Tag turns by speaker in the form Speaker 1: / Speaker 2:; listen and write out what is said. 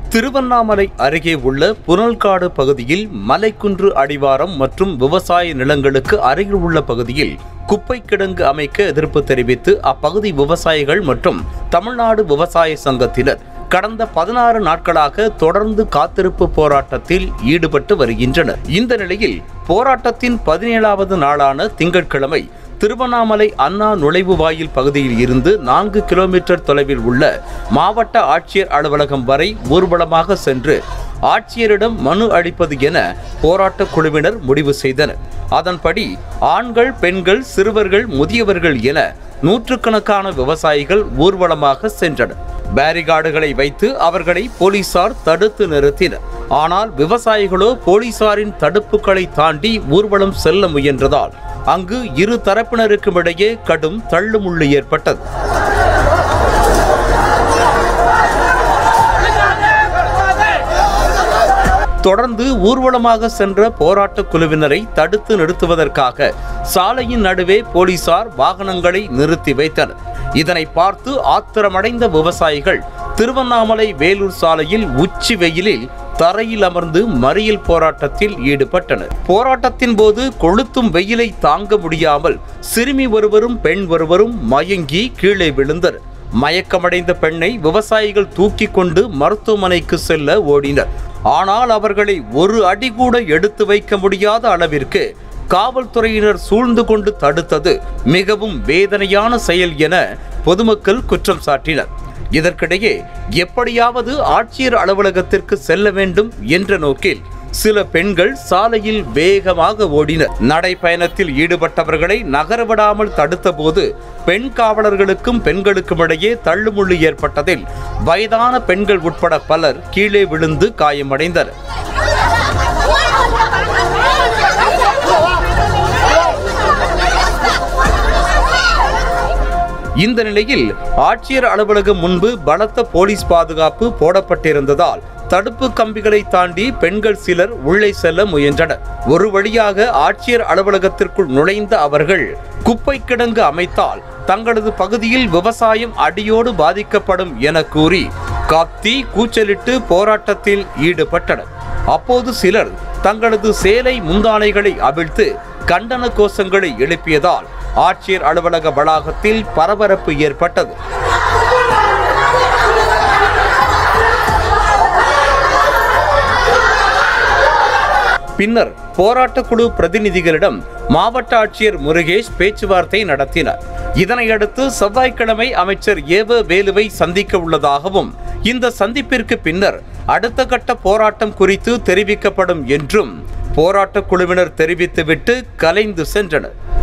Speaker 1: திருவண்ணாமலை அருகே உள்ள புனல்காடு பகுதியில் மலைக்குன்று அடிவாரம் மற்றும் விவசாய நிலங்களுக்கு அருகில் உள்ள பகுதியில் குப்பை கிடங்கு அமைக்க எதிர்ப்பு தெரிவித்து அப்பகுதி விவசாயிகள் மற்றும் தமிழ்நாடு விவசாய சங்கத்தினர் கடந்த பதினாறு நாட்களாக தொடர்ந்து காத்திருப்பு போராட்டத்தில் ஈடுபட்டு வருகின்றனர் இந்த நிலையில் போராட்டத்தின் பதினேழாவது நாளான திங்கட்கிழமை திருவண்ணாமலை அண்ணா நுழைவு வாயில் பகுதியில் இருந்து நான்கு கிலோமீட்டர் தொலைவில் உள்ள மாவட்ட ஆட்சியர் அலுவலகம் வரை ஊர்வலமாக சென்று ஆட்சியரிடம் மனு அளிப்பது என போராட்டக் குழுவினர் முடிவு செய்தனர் அதன்படி ஆண்கள் பெண்கள் சிறுவர்கள் முதியவர்கள் என நூற்றுக்கணக்கான விவசாயிகள் ஊர்வலமாக சென்றனர் பேரிகார்டுகளை வைத்து அவர்களை போலீசார் தடுத்து நிறுத்தினர் ஆனால் விவசாயிகளோ போலீசாரின் தடுப்புகளை தாண்டி ஊர்வலம் செல்ல முயன்றதால் அங்கு இரு தரப்பினருக்கும் இடையே கடும் தள்ளுமுள்ளு ஏற்பட்டது தொடர்ந்து ஊர்வலமாக சென்ற போராட்டக் குழுவினரை தடுத்து நிறுத்துவதற்காக சாலையின் நடுவே போலீசார் வாகனங்களை நிறுத்தி வைத்தனர் இதனை பார்த்து ஆத்திரமடைந்த விவசாயிகள் திருவண்ணாமலை வேலூர் சாலையில் உச்சி வெயிலில் தரையில் அமர்ந்து மறியல் போராட்டத்தில் ஈடுபட்டனர் போராட்டத்தின் போது கொளுத்தும் வெயிலை தாங்க முடியாமல் சிறுமி ஒருவரும் பெண் ஒருவரும் மயங்கி கீழே விழுந்தனர் மயக்கமடைந்த பெண்ணை விவசாயிகள் தூக்கி கொண்டு மருத்துவமனைக்கு செல்ல ஓடினர் ஆனால் அவர்களை ஒரு அடி கூட எடுத்து வைக்க முடியாத அளவிற்கு காவல்துறையினர் சூழ்ந்து கொண்டு தடுத்தது மிகவும் வேதனையான செயல் என பொதுமக்கள் குற்றம் சாட்டினர் இதற்கிடையே எப்படியாவது ஆட்சியர் அலுவலகத்திற்கு செல்ல வேண்டும் என்ற நோக்கில் சில பெண்கள் சாலையில் வேகமாக ஓடினர் நடைப்பயணத்தில் ஈடுபட்டவர்களை நகரவிடாமல் தடுத்தபோது பெண் காவலர்களுக்கும் பெண்களுக்கும் இடையே தள்ளுமுள்ளு ஏற்பட்டதில் வயதான பெண்கள் உட்பட பலர் கீழே விழுந்து காயமடைந்தனர் இந்த நிலையில் ஆட்சியர் அலுவலகம் முன்பு பலத்த போலீஸ் பாதுகாப்பு போடப்பட்டிருந்ததால் தடுப்பு கம்பிகளை தாண்டி பெண்கள் சிலர் உள்ளே செல்ல முயன்றனர் ஒரு வழியாக ஆட்சியர் அலுவலகத்திற்குள் நுழைந்த அவர்கள் குப்பை கிடங்கு அமைத்தால் தங்களது பகுதியில் விவசாயம் அடியோடு பாதிக்கப்படும் என கூறி கத்தி கூச்சலிட்டு போராட்டத்தில் ஈடுபட்டனர் அப்போது சிலர் தங்களது சேலை முந்தானைகளை அவிழ்த்து கண்டன கோஷங்களை எழுப்பியதால் ஆட்சியர் அலுவலக வளாகத்தில் பரபரப்பு ஏற்பட்டது பின்னர் போராட்டக்குழு பிரதிநிதிகளிடம் மாவட்ட ஆட்சியர் முருகேஷ் பேச்சுவார்த்தை நடத்தினார் இதனையடுத்து செவ்வாய்க்கிழமை அமைச்சர் ஏவ வேலுவை சந்திக்க உள்ளதாகவும் இந்த சந்திப்பிற்கு பின்னர் அடுத்த கட்ட போராட்டம் குறித்து தெரிவிக்கப்படும் என்றும் போராட்டக் குழுவினர் தெரிவித்துவிட்டு கலைந்து சென்றனர்